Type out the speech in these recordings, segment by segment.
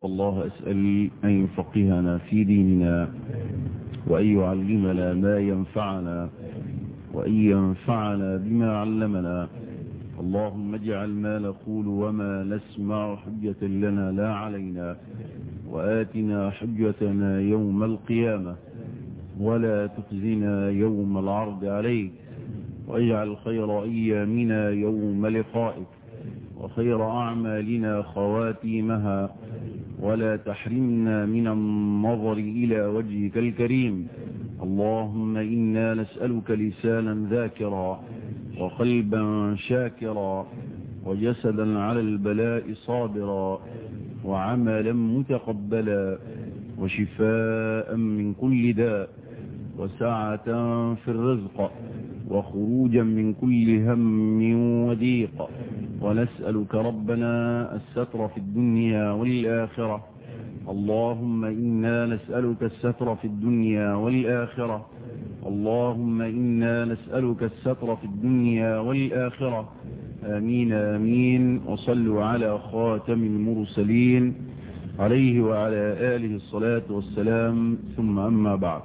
الله أسأل أن يفقهنا في ديننا وأن يعلمنا ما ينفعنا وأن ينفعنا بما علمنا اللهم اجعل ما نقول وما نسمع حجة لنا لا علينا وآتنا حجتنا يوم القيامة ولا تخزنا يوم العرض عليك واجعل خير أيامنا يوم لقائك وخير أعمالنا خواتيمها ولا تحرمنا من النظر إلى وجهك الكريم اللهم إنا نسألك لسانا ذاكرا وقلبا شاكرا وجسدا على البلاء صابرا وعملا متقبلا وشفاء من كل داء وسعة في الرزق وخروجا من كل هم وضيق ونسألك ربنا الستر في الدنيا والآخرة اللهم إنا نسألك الستر في الدنيا والآخرة اللهم إنا نسألك الستر في الدنيا والآخرة آمين آمين وصلوا على خاتم المرسلين عليه وعلى آله الصلاة والسلام ثم أما بعد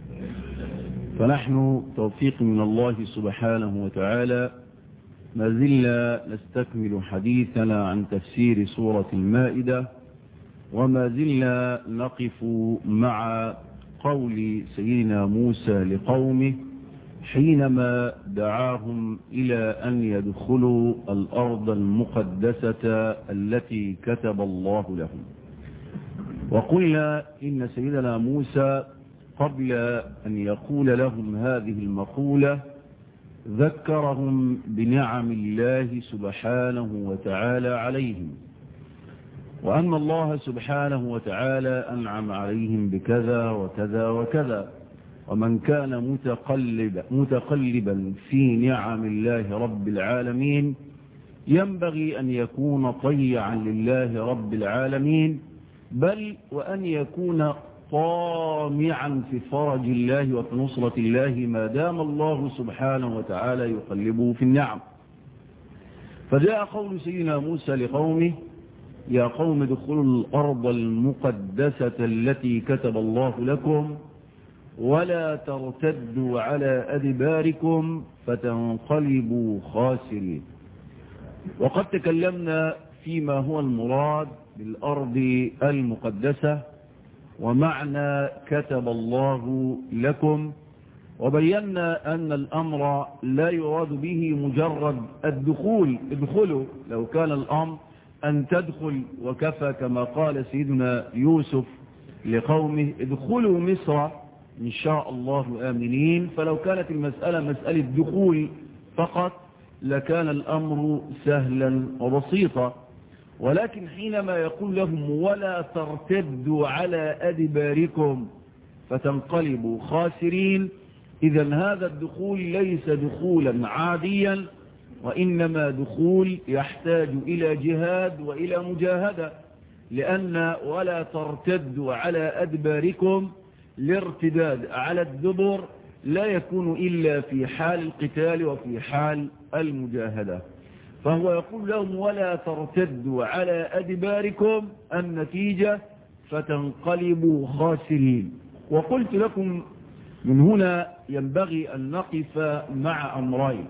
فنحن توفيق من الله سبحانه وتعالى ما زلنا نستكمل حديثنا عن تفسير سورة المائدة وما زلنا نقف مع قول سيدنا موسى لقومه حينما دعاهم إلى أن يدخلوا الأرض المقدسة التي كتب الله لهم وقلنا إن سيدنا موسى قبل أن يقول لهم هذه المقولة ذكرهم بنعم الله سبحانه وتعالى عليهم وأن الله سبحانه وتعالى أنعم عليهم بكذا وكذا وكذا ومن كان متقلب متقلبا في نعم الله رب العالمين ينبغي أن يكون طيعا لله رب العالمين بل وأن يكون طامعا في فرج الله وفي نصرة الله ما دام الله سبحانه وتعالى يقلبه في النعم فجاء قول سيدنا موسى لقومه يا قوم ادخلوا الأرض المقدسة التي كتب الله لكم ولا ترتدوا على أدباركم فتنقلبوا خاسرين وقد تكلمنا فيما هو المراد بالأرض المقدسة ومعنى كتب الله لكم وبينا أن الأمر لا يراد به مجرد الدخول ادخلوا لو كان الأمر أن تدخل وكفى كما قال سيدنا يوسف لقومه ادخلوا مصر إن شاء الله آمنين فلو كانت المسألة مسألة دخول فقط لكان الأمر سهلا وبسيطا ولكن حينما يقول لهم ولا ترتدوا على أدباركم فتنقلبوا خاسرين إذا هذا الدخول ليس دخولا عاديا وإنما دخول يحتاج إلى جهاد وإلى مجاهدة لأن ولا ترتدوا على أدباركم الارتداد على الدبر لا يكون إلا في حال القتال وفي حال المجاهدة فهو يقول لهم ولا ترتدوا على أدباركم النتيجة فتنقلبوا خاسرين وقلت لكم من هنا ينبغي أن نقف مع أمرين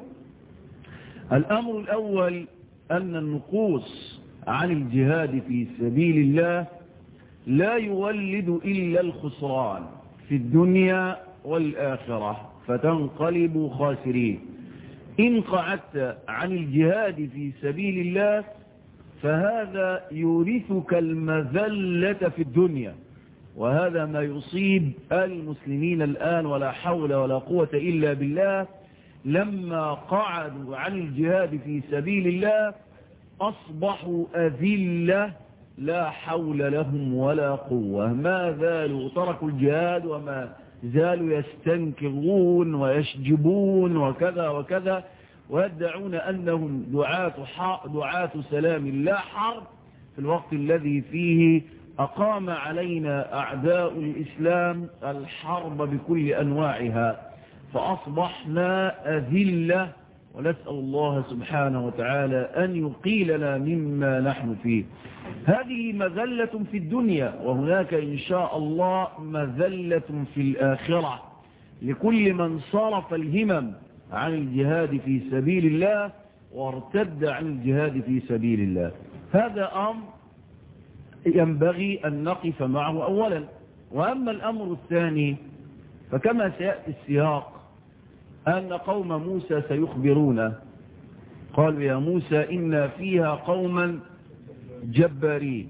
الأمر الأول أن النقوص عن الجهاد في سبيل الله لا يولد إلا الخسران في الدنيا والآخرة فتنقلب خاسرين إن قعدت عن الجهاد في سبيل الله فهذا يورثك المذلة في الدنيا وهذا ما يصيب المسلمين الآن ولا حول ولا قوة إلا بالله لما قعدوا عن الجهاد في سبيل الله أصبحوا أذلة لا حول لهم ولا قوة ما زالوا تركوا الجهاد وما زالوا يستنكرون ويشجبون وكذا وكذا ويدعون أنهم دعاة, دعاة سلام لا حرب في الوقت الذي فيه أقام علينا أعداء الإسلام الحرب بكل أنواعها فأصبحنا أذلة ونسأل الله سبحانه وتعالى أن يقيلنا مما نحن فيه هذه مذلة في الدنيا وهناك إن شاء الله مذلة في الآخرة لكل من صرف الهمم عن الجهاد في سبيل الله وارتد عن الجهاد في سبيل الله هذا أمر ينبغي أن نقف معه أولا وأما الأمر الثاني فكما سيأتي السياق أن قوم موسى سيخبرون قالوا يا موسى إن فيها قوما جبارين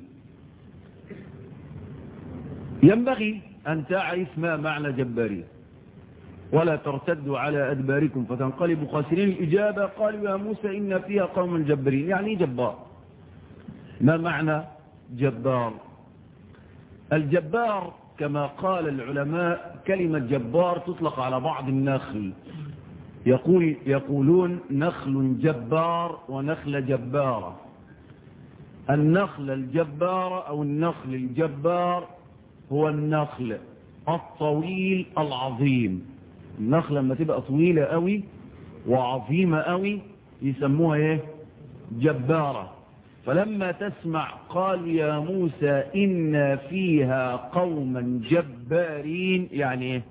ينبغي أن تعرف ما معنى جبارين ولا ترتدوا على أدباركم فتنقلبوا خاسرين الإجابة قالوا يا موسى إن فيها قوما جبارين يعني جبار ما معنى جبار الجبار كما قال العلماء كلمة جبار تطلق على بعض النخل يقول يقولون نخل جبار ونخل جبارة النخل الجبار أو النخل الجبار هو النخل الطويل العظيم النخلة لما تبقى طويلة قوي وعظيمة قوي يسموها ايه جبارة فلما تسمع قال يا موسى إن فيها قوما جبارين يعني ايه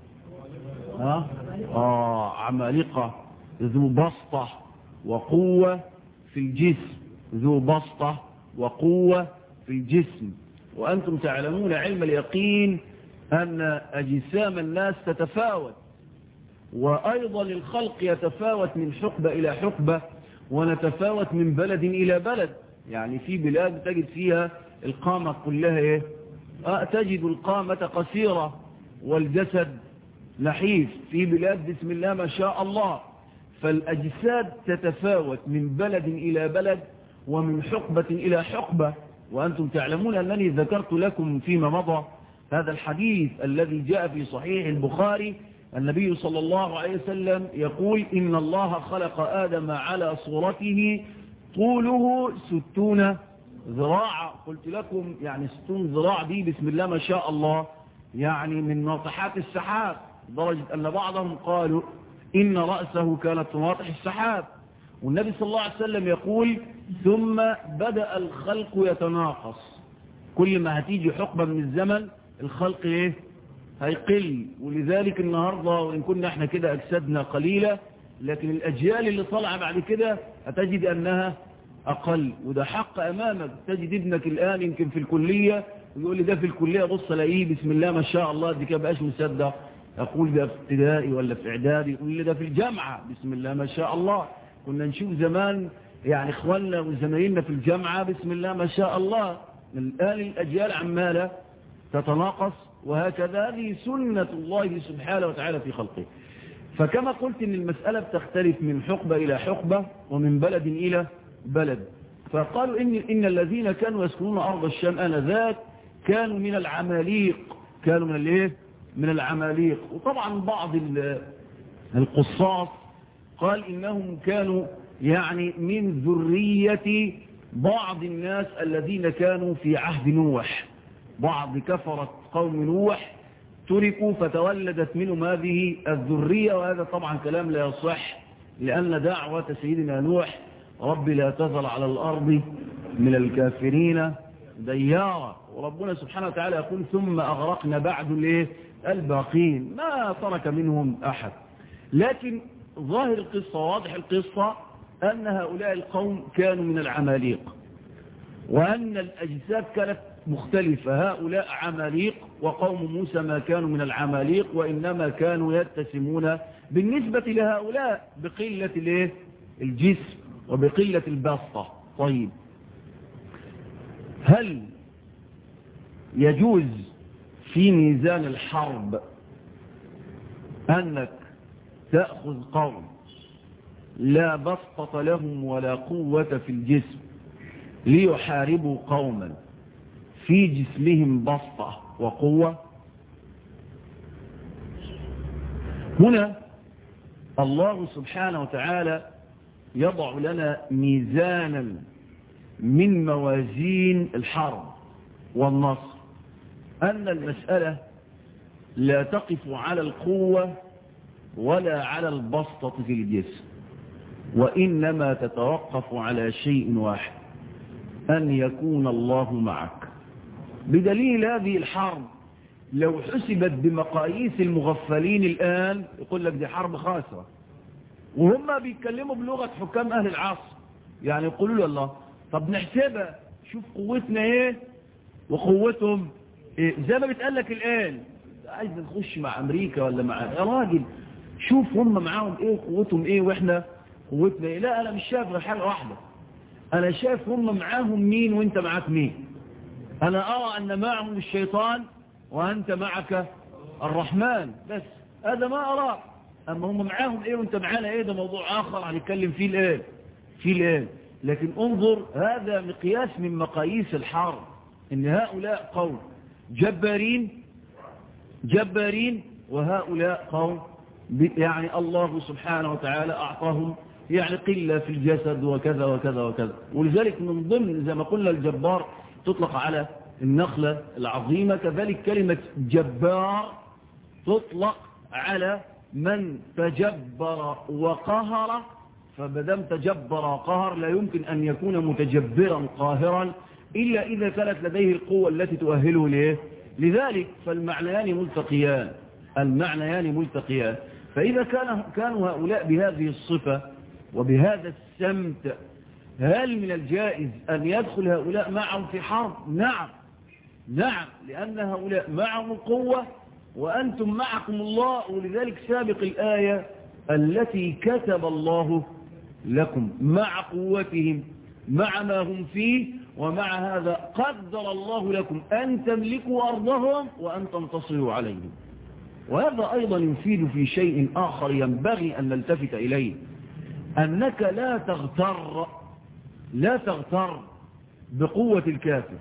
ها آه عمالقة ذو بسطة وقوة في الجسم ذو بسطة وقوة في الجسم وأنتم تعلمون علم اليقين أن أجسام الناس تتفاوت وأيضا الخلق يتفاوت من حقبة إلى حقبة ونتفاوت من بلد إلى بلد يعني في بلاد تجد فيها القامة كلها إيه؟ آه تجد القامة قصيرة والجسد نحيف في بلاد بسم الله ما شاء الله فالأجساد تتفاوت من بلد إلى بلد ومن حقبة إلى حقبة وأنتم تعلمون أنني ذكرت لكم فيما مضى هذا الحديث الذي جاء في صحيح البخاري النبي صلى الله عليه وسلم يقول إن الله خلق آدم على صورته طوله ستون ذراعا قلت لكم يعني ستون ذراع دي بسم الله ما شاء الله يعني من ناطحات السحاب لدرجة أن بعضهم قالوا إن رأسه كانت ناطح السحاب والنبي صلى الله عليه وسلم يقول ثم بدأ الخلق يتناقص كل ما هتيجي حقبة من الزمن الخلق ايه هيقل ولذلك النهاردة وإن كنا احنا كده أجسادنا قليلة لكن الأجيال اللي طالعة بعد كده هتجد أنها أقل وده حق أمامك تجد ابنك الآن يمكن في الكلية ويقول لي ده في الكلية بص الاقيه بسم الله ما شاء الله دي كده بقاش مصدق أقول ده في ابتدائي ولا في إعدادي يقول لي ده في الجامعة بسم الله ما شاء الله كنا نشوف زمان يعني إخواننا وزمايلنا في الجامعة بسم الله ما شاء الله الآن الأجيال عمالة تتناقص وهكذا هذه سنة الله سبحانه وتعالى في خلقه فكما قلت ان المسألة بتختلف من حقبة إلى حقبة ومن بلد إلى بلد فقالوا إن, إن الذين كانوا يسكنون أرض الشام آنذاك كانوا من العماليق كانوا من الايه من العماليق وطبعا بعض القصاص قال إنهم كانوا يعني من ذرية بعض الناس الذين كانوا في عهد نوح بعض كفرة قوم نوح تركوا فتولدت منهم هذه الذرية وهذا طبعا كلام لا يصح لأن دعوة سيدنا نوح رب لا تذر على الأرض من الكافرين ديارا وربنا سبحانه وتعالى يقول ثم أغرقنا بعد الايه الباقين ما ترك منهم أحد لكن ظاهر القصة واضح القصة أن هؤلاء القوم كانوا من العماليق وأن الأجساد كانت مختلفة هؤلاء عماليق وقوم موسى ما كانوا من العماليق وإنما كانوا يتسمون بالنسبة لهؤلاء بقلة الايه الجسم وبقلة البسطة طيب هل يجوز في ميزان الحرب أنك تأخذ قوم لا بسطة لهم ولا قوة في الجسم ليحاربوا قوما في جسمهم بسطة وقوة هنا الله سبحانه وتعالى يضع لنا ميزانا من موازين الحرب والنصر أن المسألة لا تقف على القوة ولا على البسطة في الجسم وإنما تتوقف على شيء واحد أن يكون الله معك بدليل هذه الحرب لو حسبت بمقاييس المغفلين الآن يقول لك دي حرب خاسرة وهم بيتكلموا بلغة حكام أهل العصر يعني يقولوا له الله طب نحسبها شوف قوتنا ايه وقوتهم إيه زي ما بتقال لك الآن عايز نخش مع أمريكا ولا مع يا راجل شوف هم معاهم ايه قوتهم ايه واحنا قوتنا ايه لا انا مش شايف غير حاجة واحدة انا شايف هم معاهم مين وانت معاك مين انا ارى ان معهم الشيطان وانت معك الرحمن بس هذا ما اراه اما هم معاهم ايه وانت معانا ايه ده موضوع اخر هنتكلم فيه الان فيه الان لكن انظر هذا مقياس من مقاييس الحرب ان هؤلاء قوم جبارين جبارين وهؤلاء قوم يعني الله سبحانه وتعالى أعطاهم يعني قلة في الجسد وكذا وكذا وكذا ولذلك من ضمن زي ما قلنا الجبار تطلق على النخلة العظيمة كذلك كلمة جبار تطلق على من تجبر وقهر فبدم تجبر وقهر لا يمكن أن يكون متجبرا قاهرا إلا إذا كانت لديه القوة التي تؤهله ليه لذلك فالمعنيان ملتقيان المعنيان ملتقيان فإذا كان كانوا هؤلاء بهذه الصفة وبهذا السمت هل من الجائز أن يدخل هؤلاء معهم في حرب نعم نعم لأن هؤلاء معهم القوة وأنتم معكم الله ولذلك سابق الآية التي كتب الله لكم مع قوتهم مع ما هم فيه ومع هذا قدر الله لكم أن تملكوا أرضهم وأن تنتصروا عليهم وهذا أيضا يفيد في شيء آخر ينبغي أن نلتفت إليه أنك لا تغتر لا تغتر بقوة الكافر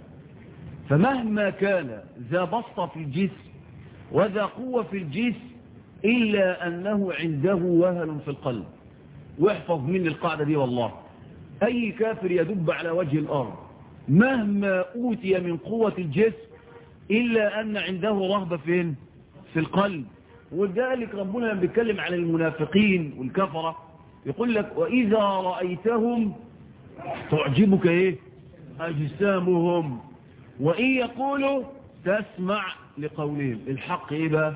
فمهما كان ذا بسطة في الجسم وذا قوة في الجسم إلا أنه عنده وهن في القلب واحفظ مني القاعدة دي والله أي كافر يدب على وجه الأرض مهما أوتي من قوة الجسم إلا أن عنده رهبة فين في القلب ولذلك ربنا لما بيتكلم عن المنافقين والكفرة يقول لك وإذا رأيتهم تعجبك إيه أجسامهم وإن يقولوا تسمع لقولهم الحق إيه بقى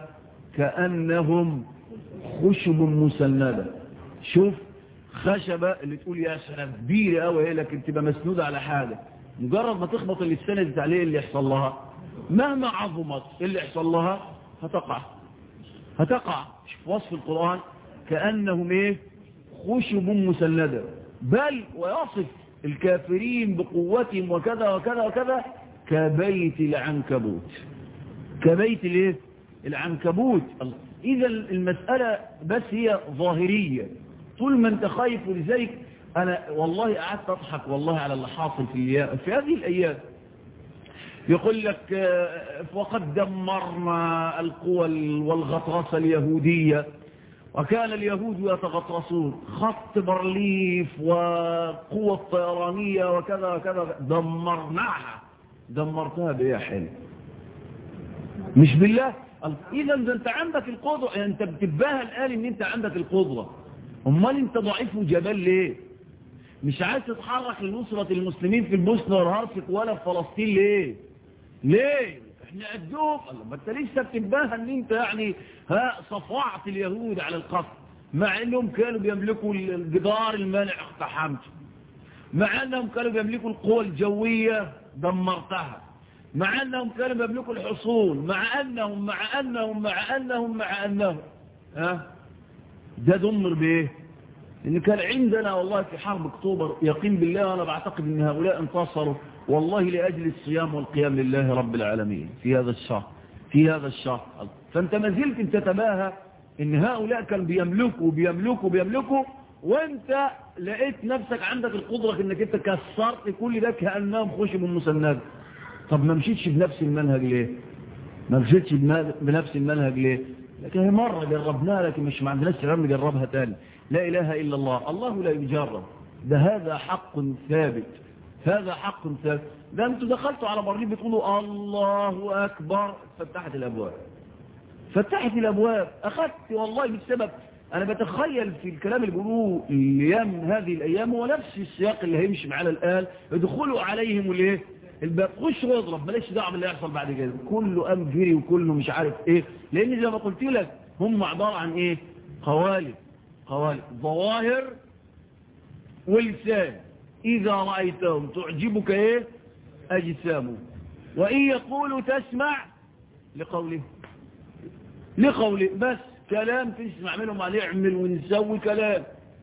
كأنهم خشب مسندة شوف خشبة اللي تقول يا سلام كبيرة قوي لكن تبقى مسنودة على حاجة مجرد ما تخبط اللي السند عليه اللي يحصل لها مهما عظمت اللي يحصل لها هتقع هتقع شوف وصف القرآن كأنهم ايه خشب مسندة بل ويصف الكافرين بقوتهم وكذا وكذا وكذا كبيت العنكبوت كبيت الايه العنكبوت اذا المسألة بس هي ظاهرية طول ما انت خايف ولذلك انا والله قعدت اضحك والله على اللي حاصل في, في هذه الايام يقول لك وقد دمرنا القوى والغطرسة اليهودية وكان اليهود يتغطرسون خط برليف وقوة الطيرانية وكذا وكذا دمرناها دمرتها بيا حلو مش بالله اذا ده انت عندك القدرة يعني انت بتباهى الآن ان انت عندك القدرة امال انت ضعيف وجبال ليه مش عايز تتحرك لنصرة المسلمين في البوسنة والهرسك ولا في فلسطين ليه ليه احنا قدوم الله ما انت لسه بتنباهى ان انت يعني ها صفعت اليهود على القصر مع انهم كانوا بيملكوا الجدار المانع اقتحمته مع انهم كانوا بيملكوا القوى الجوية دمرتها مع انهم كانوا بيملكوا الحصول مع انهم مع انهم مع انهم مع انهم ها ده دمر بايه ان كان عندنا والله في حرب اكتوبر يقين بالله وانا بعتقد ان هؤلاء انتصروا والله لأجل الصيام والقيام لله رب العالمين في هذا الشهر في هذا الشهر فانت ما زلت تتباهى ان هؤلاء كانوا بيملكوا بيملكوا بيملكوا وانت لقيت نفسك عندك القدرة انك انت كسرت كل ده كأنهم خشب مسند طب ما مشيتش بنفس المنهج ليه ما مشيتش بنفس المنهج ليه لكن هي مرة جربناها لكن مش ما عندناش رم نجربها تاني لا إله إلا الله الله لا يجرب ده هذا حق ثابت هذا حق ثابت ده انتوا دخلتوا على برلين بتقولوا الله أكبر فتحت الأبواب فتحت الأبواب أخذت والله بسبب انا بتخيل في الكلام اللي بيقولوه الايام هذه الايام هو نفس السياق اللي هيمشي معانا الان يدخلوا عليهم الايه الباب خش واضرب بلاش دعوه باللي يحصل بعد كده كله قام جري وكله مش عارف ايه لان زي ما قلت لك هم عباره عن ايه قوالب قوالب ظواهر ولسان اذا رايتهم تعجبك ايه اجسامهم وان يقولوا تسمع لقوله لقوله بس كلام تسمع منهم عليه اعمل ونسوي كلام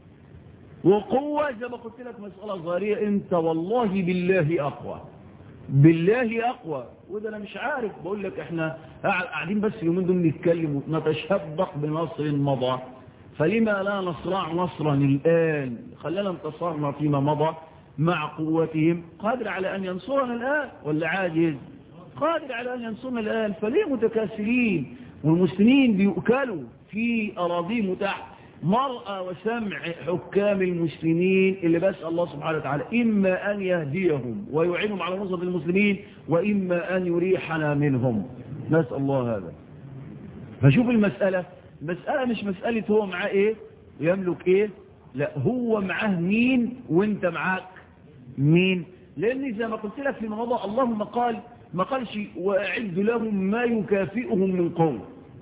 وقوة زي ما قلت لك مسألة ظاهرية انت والله بالله اقوى بالله اقوى وده انا مش عارف بقول لك احنا قاعدين بس يومين دول نتكلم ونتشبق بنصر مضى فلما لا نصرع نصرا الآن خلنا انتصرنا فيما مضى مع قوتهم قادر على أن ينصرنا الآن ولا عاجز قادر على أن ينصرنا الآن فليه متكاسلين والمسلمين بيؤكلوا في أراضيهم تحت مرأة وسمع حكام المسلمين اللي بس الله سبحانه وتعالى إما أن يهديهم ويعينهم على نصرة المسلمين وإما أن يريحنا منهم نسأل الله هذا فشوف المسألة مسألة مش مسألة هو معاه إيه يملك إيه لا هو معاه مين وانت معاك مين لأن زي ما قلت لك في الموضوع اللهم قال ما قالش وأعد لهم ما يكافئهم من قوة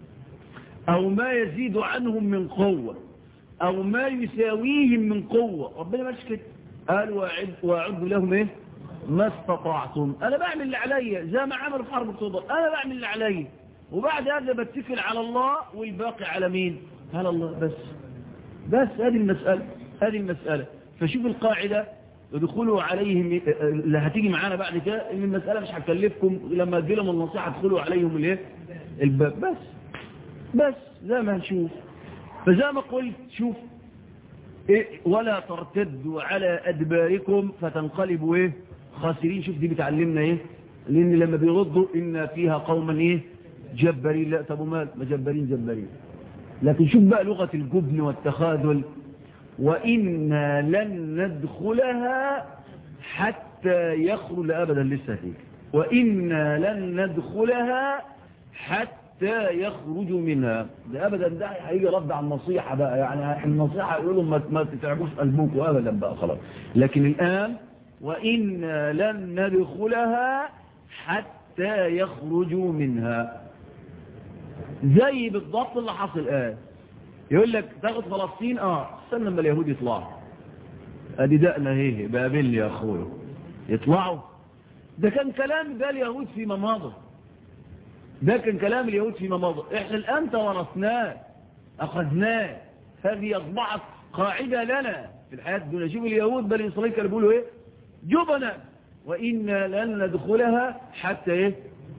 أو ما يزيد عنهم من قوة أو ما يساويهم من قوة ربنا مش كده قال وأعد, وأعد لهم إيه ما استطعتم أنا بعمل اللي عليا زي ما عملوا في حرب اكتوبر أنا بعمل اللي عليا وبعد هذا بتكل على الله والباقي على مين على الله بس بس هذه المسألة هذه المسألة فشوف القاعدة ادخلوا عليهم اللي هتيجي معانا بعد كده ان المسألة مش هتكلفكم لما ادي لهم النصيحة ادخلوا عليهم الايه الباب بس بس زي ما هنشوف فزي ما قلت شوف إيه ولا ترتدوا على أدباركم فتنقلبوا إيه خاسرين شوف دي بتعلمنا إيه لأن لما بيردوا إن فيها قوما إيه جبارين لا طب ومال ما جبارين جبارين لكن شوف بقى لغة الجبن والتخاذل وإنا لن ندخلها حتى يخرج أبدا لسه فيه وإنا لن ندخلها حتى يخرجوا منها ده أبدا ده هيجي رد على النصيحة بقى يعني النصيحة يقولوا ما, ما تتعبوش قلبكم أبدا بقى خلاص لكن الآن وإنا لن ندخلها حتى يخرجوا منها زي بالضبط اللي حصل الآن يقول لك تاخد فلسطين اه استنى لما اليهود يطلعوا ادي دقنا هيه بقابلني يا اخويا يطلعوا ده كان كلام ده اليهود فيما مضى ده كان كلام اليهود فيما مضى احنا الان تورثناه اخذناه هذه اصبحت قاعده لنا في الحياه الدنيا شوف اليهود بل اسرائيل كانوا بيقولوا ايه جبنا وانا لن ندخلها حتى ايه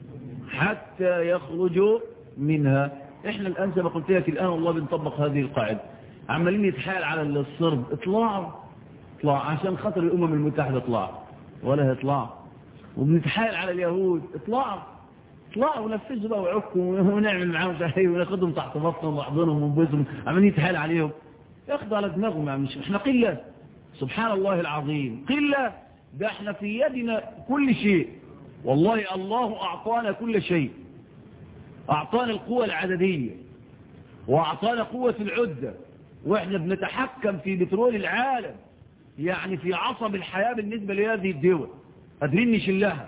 حتى يخرجوا منها احنا الان زي ما قلت لك الان والله بنطبق هذه القاعده عمالين يتحايل على الصرب اطلعوا اطلعوا عشان خاطر الامم المتحده اطلعوا ولا هيطلعوا وبنتحايل على اليهود اطلعوا اطلعوا ونفذوا بقى وعكم ونعمل معاهم شيء وناخدهم تحت بطنهم ونحضنهم ونبوسهم عمالين يتحايل عليهم ياخدوا على دماغهم يعني مش احنا قله سبحان الله العظيم قله ده احنا في يدنا كل شيء والله الله اعطانا كل شيء أعطانا القوة العددية وأعطانا قوة العدة وإحنا بنتحكم في بترول العالم يعني في عصب الحياة بالنسبة لهذه الدول قادرين نشلها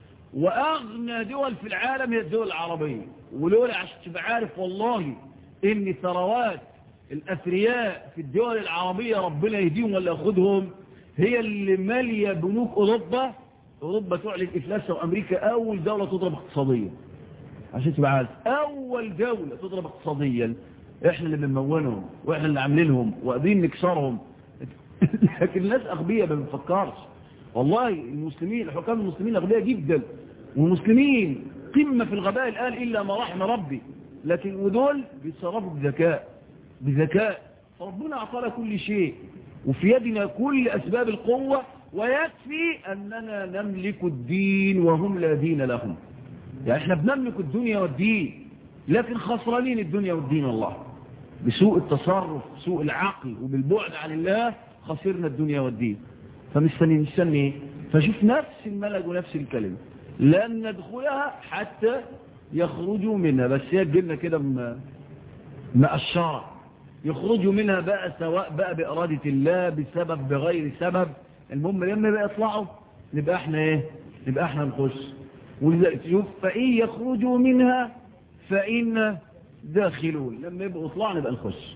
وأغنى دول في العالم هي الدول العربية ولولا عشان تبقى عارف والله إن ثروات الأثرياء في الدول العربية ربنا يهديهم ولا ياخدهم هي اللي مالية بنوك أوروبا أوروبا تعلن إفلاسها وأمريكا أول دولة تضرب اقتصاديا عشان تبقى عارف اول دولة تضرب اقتصاديا احنا اللي بنمونهم واحنا اللي عاملينهم وقادرين نكسرهم لكن الناس اغبياء ما بنفكرش والله المسلمين الحكام المسلمين اغبياء جدا والمسلمين قمة في الغباء الان الا ما رحم ربي لكن ودول بيتصرفوا بذكاء بذكاء فربنا اعطانا كل شيء وفي يدنا كل اسباب القوة ويكفي اننا نملك الدين وهم لا دين لهم يعني احنا بنملك الدنيا والدين لكن خسرانين الدنيا والدين الله بسوء التصرف بسوء العقل وبالبعد عن الله خسرنا الدنيا والدين فمستني مستني فشوف نفس الملك ونفس الكلمة لن ندخلها حتى يخرجوا منها بس هي تجيلنا كده مقشرة يخرجوا منها بقى سواء بقى بإرادة الله بسبب بغير سبب المهم لما بقى يطلعوا نبقى احنا ايه نبقى احنا نخش ولذلك شوف فإن يخرجوا منها فإن داخلون لما يبقوا يطلعوا نبقى نخش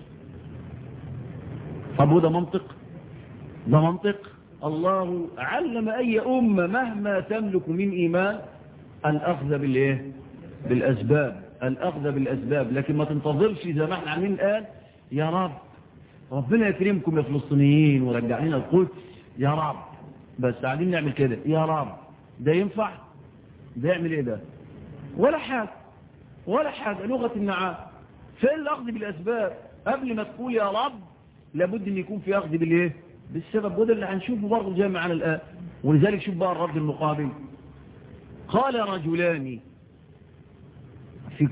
طب وده منطق ده منطق الله علم أي أمة مهما تملك من إيمان الأخذ بالإيه بالأسباب الأخذ بالأسباب لكن ما تنتظرش زي ما احنا عاملين الآن يا رب ربنا يكرمكم يا فلسطينيين ورجعنا القدس يا رب بس قاعدين نعمل كده يا رب ده ينفع ده يعمل ايه ده ولا حاجة ولا حاجة لغة النعام فين الأخذ بالأسباب قبل ما تقول يا رب لابد ان يكون في أخذ بالايه بالسبب وده اللي هنشوفه برضه جاي معنا الآن ولذلك شوف بقى الرد المقابل قال رجلان في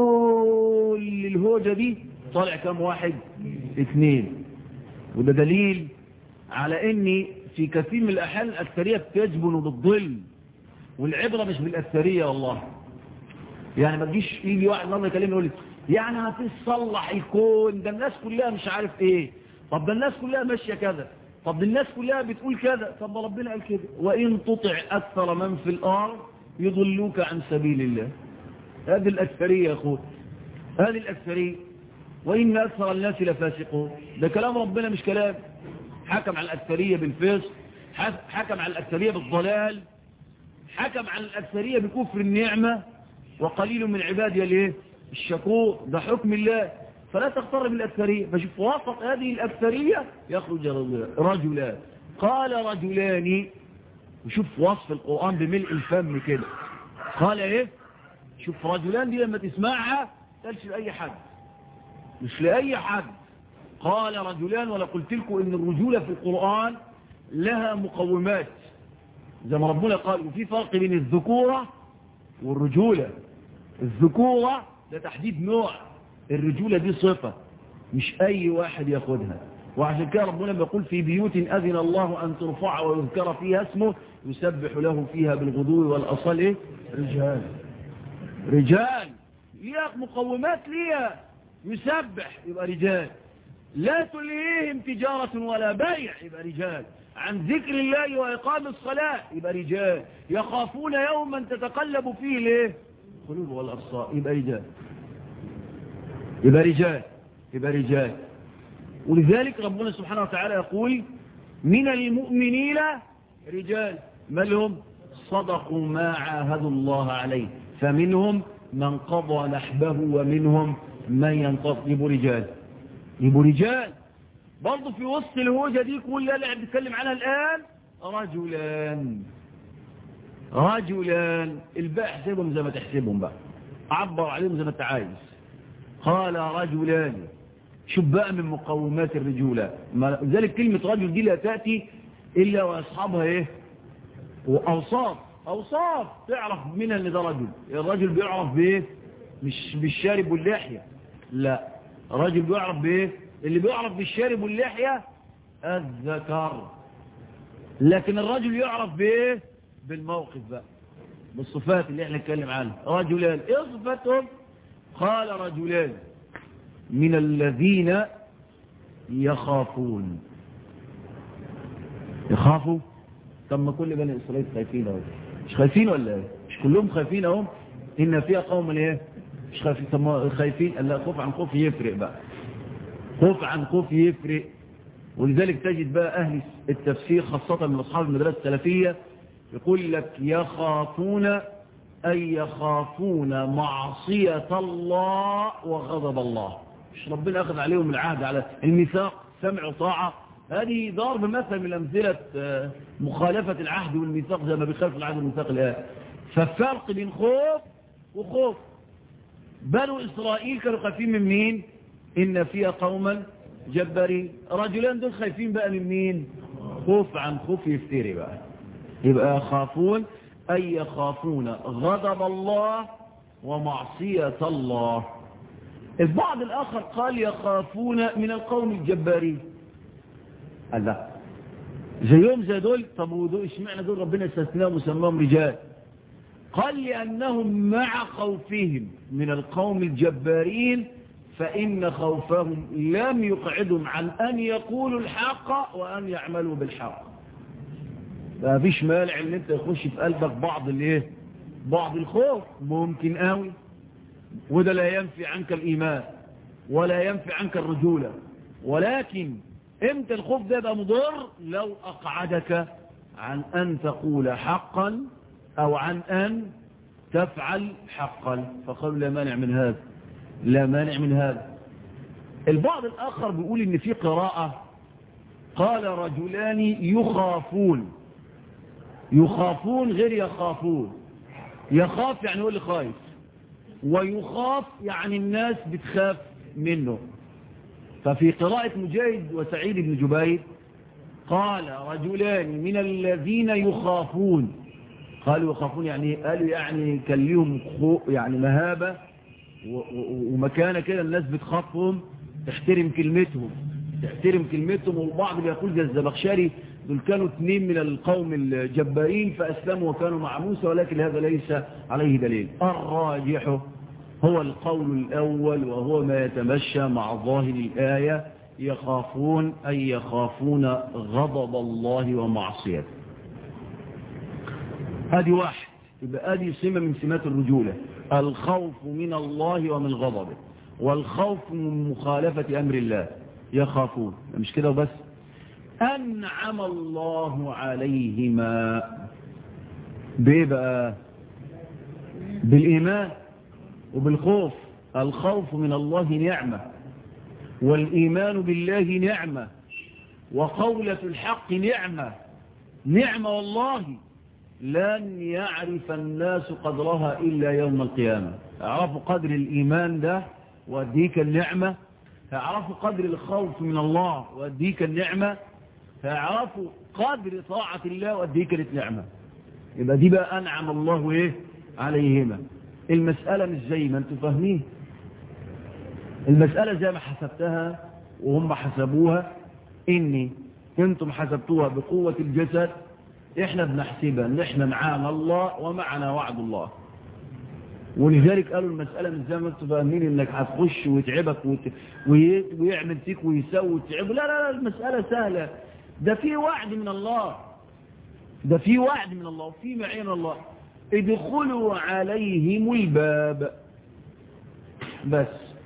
كل الهوجة دي طالع كم واحد اثنين وده دليل على ان في كثير من الأحيان الأكثرية بتجبن بالظل والعبرة مش بالأكثرية والله يعني ما تجيش يجي واحد مرة يكلمني يقول لي يعني هتصلح الكون ده الناس كلها مش عارف ايه طب ده الناس كلها ماشية كذا طب ده الناس كلها بتقول كذا طب ربنا قال كده وإن تطع أكثر من في الأرض يضلوك عن سبيل الله هذه الأكثرية يا أخوة هذه الأكثرية وإن أكثر الناس لفاسقون ده كلام ربنا مش كلام حكم على الأكثرية بالفسق حكم على الأكثرية بالضلال حكم على الأكثرية بكفر النعمة وقليل من عبادي الايه الشكور ده حكم الله فلا تغتر بالأكثرية فشوف وسط هذه الأكثرية يخرج رجلان قال رجلان وشوف وصف القرآن بملء الفم كده قال ايه شوف رجلان دي لما تسمعها تلش لأي حد مش لأي حد قال رجلان ولا قلت لكم ان الرجولة في القرآن لها مقومات زي ما ربنا قال وفي فرق بين الذكورة والرجولة الذكورة ده تحديد نوع الرجولة دي صفة مش أي واحد ياخدها وعشان كده ربنا بيقول في بيوت أذن الله أن ترفع ويذكر فيها اسمه يسبح له فيها بالغدو والأصال إيه؟ رجال رجال ليها مقومات ليها يسبح يبقى رجال لا تلهيهم تجارة ولا بيع يبقى رجال عن ذكر الله وإقام الصلاة يبقى رجال يخافون يوما تتقلب فيه ليه قلوب والأبصار يبقى رجال يبقى رجال يبقى رجال ولذلك ربنا سبحانه وتعالى يقول من المؤمنين رجال ما لهم صدقوا ما عاهدوا الله عليه فمنهم من قضى نحبه ومنهم من ينقض يبقوا رجال يبقوا رجال برضه في وسط الهوجة دي كل اللي بنتكلم عنها الآن رجلان رجلان الباقي احسبهم زي ما تحسبهم بقى عبر عليهم زي ما انت عايز قال رجلان شوف بقى من مقومات الرجولة لذلك كلمة رجل دي لا تأتي إلا وأصحابها إيه وأوصاف أوصاف تعرف منها ان ده رجل الرجل بيعرف بإيه مش بالشارب واللحية لا الرجل بيعرف بإيه اللي بيعرف بالشارب واللحية الذكر لكن الرجل يعرف بإيه بالموقف بقى بالصفات اللي احنا نتكلم عنها رجلان ايه صفاتهم قال رجلان من الذين يخافون يخافوا طب ما كل بني اسرائيل خايفين اهو مش خايفين ولا ايه مش كلهم خايفين اهو ان فيها قوم ايه مش خايفين طب خايفين لا خوف عن خوف يفرق بقى خوف عن خوف يفرق ولذلك تجد بقى اهل التفسير خاصة من اصحاب المدرسة السلفية يقول لك يخافون أي يخافون معصية الله وغضب الله مش ربنا أخذ عليهم العهد على الميثاق سمع وطاعة هذه ضرب مثل من أمثلة مخالفة العهد والميثاق زي ما بيخالف العهد والميثاق الآن فالفرق بين خوف وخوف بنو إسرائيل كانوا خايفين من مين إن فيها قوما جبارين رجلان دول خايفين بقى من مين خوف عن خوف يفتري بقى يبقى يخافون أي يخافون غضب الله ومعصية الله البعض الآخر قال يخافون من القوم الجبارين قال لا زيهم زي دول طب ودول اشمعنى دول ربنا استثناهم وسماهم رجال قال لأنهم مع خوفهم من القوم الجبارين فإن خوفهم لم يقعدهم عن أن يقولوا الحق وأن يعملوا بالحق ما فيش مانع ان انت يخش في قلبك بعض الايه بعض الخوف ممكن قوي وده لا ينفي عنك الإيمان ولا ينفي عنك الرجولة ولكن امتى الخوف ده يبقى مضر لو أقعدك عن أن تقول حقا أو عن أن تفعل حقا فقالوا لا مانع من هذا لا مانع من هذا البعض الآخر بيقول إن في قراءة قال رجلان يخافون يخافون غير يخافون يخاف يعني هو اللي خايف ويخاف يعني الناس بتخاف منه ففي قراءة مجاهد وسعيد بن جبير قال رجلان من الذين يخافون قالوا يخافون يعني قالوا يعني كان لهم يعني مهابة ومكانة كده الناس بتخافهم تحترم كلمتهم تحترم كلمتهم والبعض بيقول زي الزبخشري دول كانوا اثنين من القوم الجبارين فأسلموا وكانوا مع موسى ولكن هذا ليس عليه دليل الراجح هو القول الأول وهو ما يتمشى مع ظاهر الآية يخافون أي يخافون غضب الله ومعصيته هذه واحد يبقى هذه سمة من سمات الرجولة الخوف من الله ومن غضبه والخوف من مخالفة أمر الله يخافون مش كده وبس أنعم الله عليهما بيبقى بالإيمان وبالخوف الخوف من الله نعمة والإيمان بالله نعمة وقولة الحق نعمة نعمة والله لن يعرف الناس قدرها إلا يوم القيامة اعرفوا قدر الإيمان ده وأديك النعمة اعرفوا قدر الخوف من الله وأديك النعمة فاعرفوا قدر طاعة الله وأديك النعمة يبقى دي بقى أنعم الله إيه عليهما المسألة مش زي ما انتم فاهمين المسألة زي ما حسبتها وهم حسبوها إني انتم حسبتوها بقوة الجسد احنا بنحسبها ان احنا معانا الله ومعنا وعد الله ولذلك قالوا المسألة مش زي ما انتم فاهمين انك هتخش ويتعبك وت... وي... ويعمل فيك ويسوي وتعب لا لا لا المسألة سهلة ده في وعد من الله ده في وعد من الله وفي معين الله ادخلوا عليهم الباب بس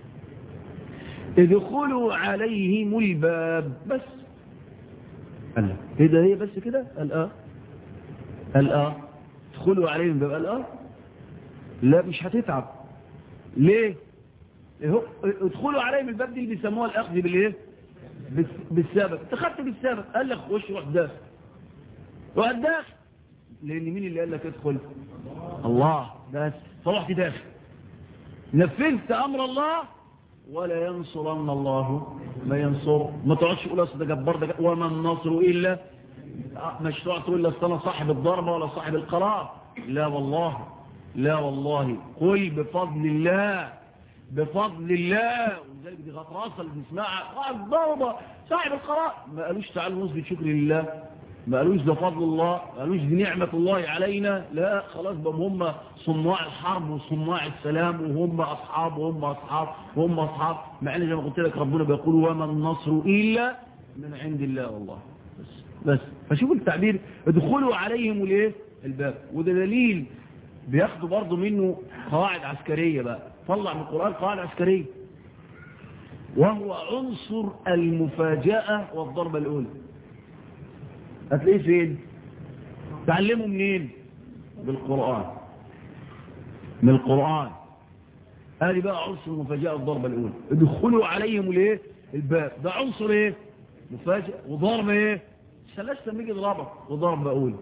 ادخلوا عليهم الباب بس قال ايه ده هي بس كده قال اه قال اه ادخلوا عليهم الباب قال اه لا مش هتتعب ليه ادخلوا عليهم الباب دي اللي بيسموها الاخذ بالايه بالسبب انت خدت بالسبب قال لك خش روح داخل روح داخل لان مين اللي قال لك ادخل الله بس فرحت داخل نفذت امر الله ولا ينصرن الله ما ينصر ما تقعدش تقول اصل ده جبار ده وما النصر الا مش تقعد تقول اصل انا صاحب الضربه ولا صاحب القرار لا والله لا والله قل بفضل الله بفضل الله ولذلك دي غطراسه اللي بنسمعها الضربه صاحب القرار ما قالوش تعالوا نثبت شكر لله ما قالوش ده فضل الله ما قالوش دي نعمة الله علينا لا خلاص بقى هم صناع الحرب وصناع السلام وهم أصحاب وهم أصحاب وهم أصحاب مع ان زي ما قلت لك ربنا بيقول وما النصر إلا من عند الله والله بس بس فشوفوا التعبير ادخلوا عليهم الايه الباب وده دليل بياخدوا برضه منه قواعد عسكرية بقى طلع من القرآن قواعد عسكرية وهو عنصر المفاجأة والضربة الأولى هتلاقيه فين تعلمه منين بالقرآن من القرآن هذه بقى عنصر مفاجأة الضربة الأولى ادخلوا عليهم الايه الباب ده عنصر ايه مفاجأة وضربة ايه ثلاثة لما يجي يضربك وضربة أولى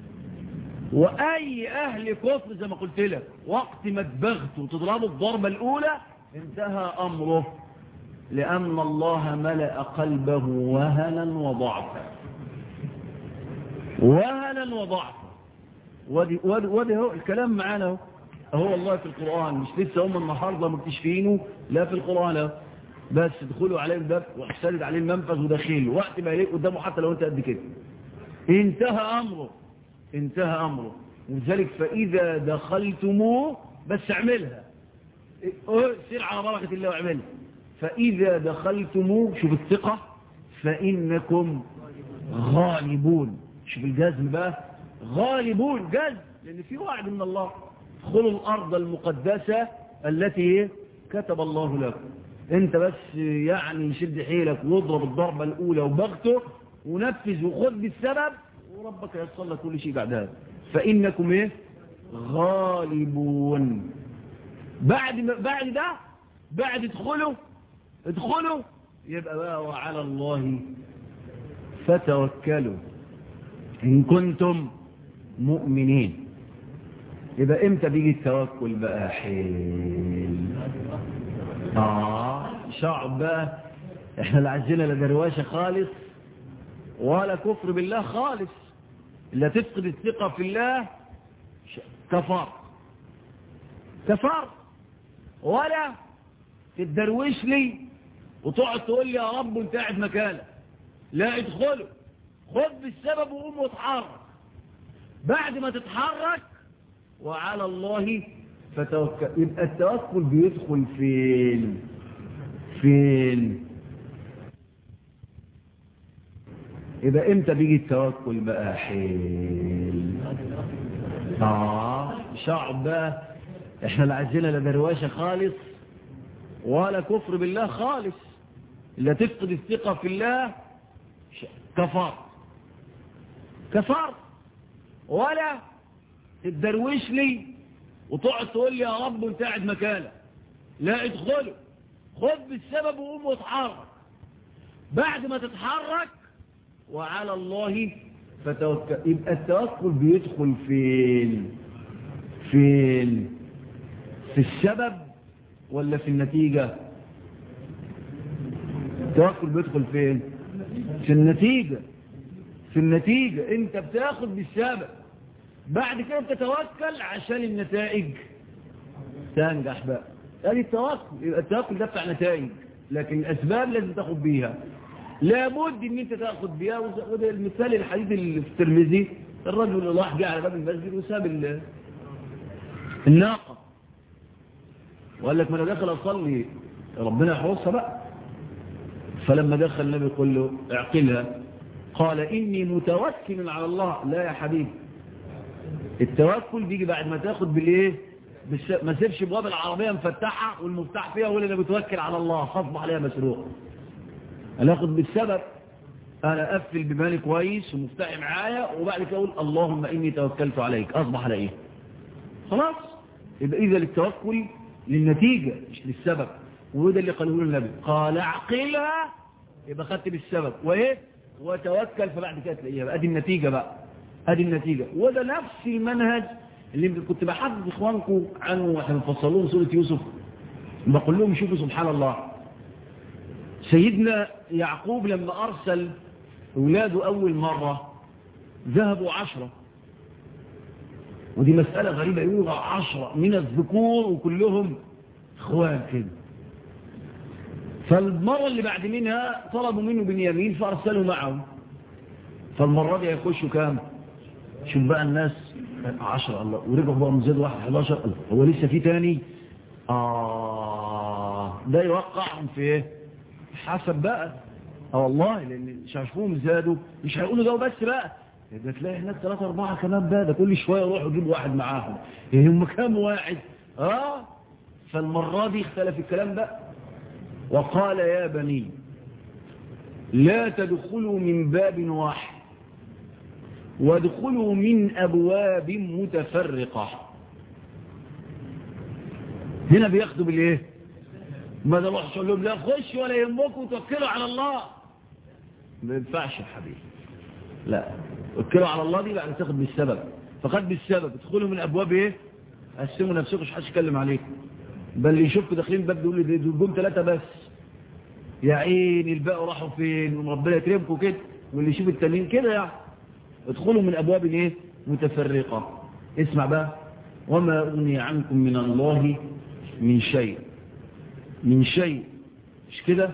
وأي أهل كفر زي ما قلت لك وقت ما تبغت وتضربه الضربة الأولى انتهى أمره لأن الله ملأ قلبه وهنا وضعفا وهنا وضعفا ودي, ودي, ودي هو الكلام معانا هو والله في القرآن مش لسه هم النهاردة مكتشفينه لا في القرآن بس ادخلوا عليه الباب واحسدد عليه المنفذ وداخله وقت ما يليق قدامه حتى لو انت قد كده انتهى أمره انتهى أمره ولذلك فإذا دخلتموه بس اعملها سير على بركة الله واعملها فإذا دخلتم شوف الثقة فإنكم غالبون شوف الجزم بقى غالبون جزم لأن في وعد من الله ادخلوا الأرض المقدسة التي كتب الله لكم انت بس يعني شد حيلك واضرب الضربة الأولى وبغته ونفذ وخذ بالسبب وربك يصل لك كل شيء بعد هذا فإنكم ايه غالبون بعد بعد ده بعد ادخلوا ادخلوا يبقى بقى وعلى الله فتوكلوا إن كنتم مؤمنين يبقى امتى بيجي التوكل بقى حيل اه شعب بقى احنا لا عايزين لا درواشة خالص ولا كفر بالله خالص لا تفقد الثقة في الله كفار كفار ولا تدروش لي وتقعد تقول لي يا رب وانت قاعد مكانك لا ادخله خد بالسبب وقوم واتحرك بعد ما تتحرك وعلى الله فتوكل يبقى التوكل بيدخل فين فين يبقى امتى بيجي التوكل بقى حيل اه شعب بقى احنا لا عايزين لا درواشة خالص ولا كفر بالله خالص لا تفقد الثقة في الله كفار كفار ولا تدروش لي وتقعد تقول لي يا رب وانت قاعد مكانك لا ادخله خد بالسبب وقوم واتحرك بعد ما تتحرك وعلى الله فتوكل يبقى التوكل بيدخل فين فين في السبب ولا في النتيجة التوكل بيدخل فين في النتيجة في النتيجة انت بتاخد بالسبب بعد كده بتتوكل عشان النتائج تنجح بقى ادي التوكل يبقى التوكل ده بتاع نتائج لكن الاسباب لازم تاخد بيها لابد ان انت تاخد بيها وده المثال الحديث اللي في الترمذي الرجل اللي راح جه على باب المسجد وساب الناقه وقال لك ما انا داخل اصلي ربنا يحرسها بقى فلما دخل النبي يقول له اعقلها قال اني متوكل على الله لا يا حبيبي التوكل بيجي بعد ما تاخد بالايه ما تسيبش ابواب العربيه مفتحه والمفتاح فيها ولا انا بتوكل على الله فاصبح عليها مسروق انا اخد بالسبب انا اقفل بمالي كويس ومفتاحي معايا وبعد كده اقول اللهم اني توكلت عليك اصبح على ايه خلاص يبقى اذا للتوكل للنتيجه مش للسبب وده اللي قاله النبي قال اعقلها يبقى خدت بالسبب وايه وتوكل فبعد كده تلاقيها بقى ادي النتيجه بقى ادي النتيجه وده نفس المنهج اللي كنت بحدث اخوانكم عنه واحنا بنفصلوهم سوره يوسف بقول لهم شوفوا سبحان الله سيدنا يعقوب لما ارسل اولاده اول مره ذهبوا عشرة ودي مسألة غريبة يقولوا عشرة من الذكور وكلهم اخوان كده فالمرة اللي بعد منها طلبوا منه بنيامين فأرسلوا معهم فالمرة دي يخشوا كام شوف بقى الناس عشرة الله ورجعوا بقى مزيد واحد 11 الله هو لسه في تاني آه ده يوقعهم في ايه حسب بقى اه والله لان شافوهم زادوا مش هيقولوا ده بس بقى ده تلاقي هناك ثلاثة أربعة كمان بقى ده كل شوية يروحوا يجيبوا واحد معاهم يعني هم كام واحد اه فالمرة دي اختلف الكلام بقى وقال يا بني لا تدخلوا من باب واحد وادخلوا من أبواب متفرقة هنا بياخدوا بالايه ما ده روح تقول لهم لا خش ولا يهمكم وتوكلوا على الله ما ينفعش يا حبيبي لا توكلوا على الله دي بعد تاخد بالسبب فخد بالسبب ادخلوا من ابواب ايه قسموا نفسكم مش حدش يتكلم عليكم بل اللي يشوفوا داخلين باب يقول لي دول جم ثلاثه بس يا عيني الباقي راحوا فين وربنا يكرمكم كده واللي يشوف التانيين كده يعني ادخلوا من ابواب ايه متفرقه اسمع بقى وما اغني عنكم من الله من شيء من شيء مش كده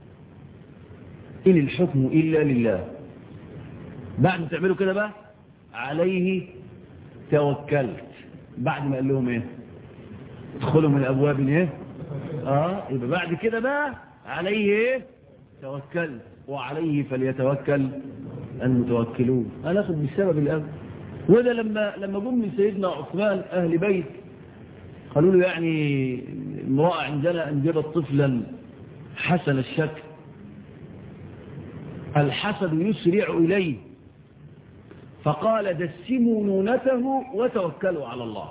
إن الحكم إلا لله بعد ما تعملوا كده بقى عليه توكلت بعد ما قال لهم ايه ادخلوا من الابواب ايه اه يبقى بعد كده بقى عليه ايه توكل وعليه فليتوكل المتوكلون هناخد بالسبب الأول وده لما لما جم من سيدنا عثمان أهل بيت قالوا له يعني امرأة عندنا أنجبت طفلا حسن الشكل الحسد يسرع إليه فقال دسموا نونته وتوكلوا على الله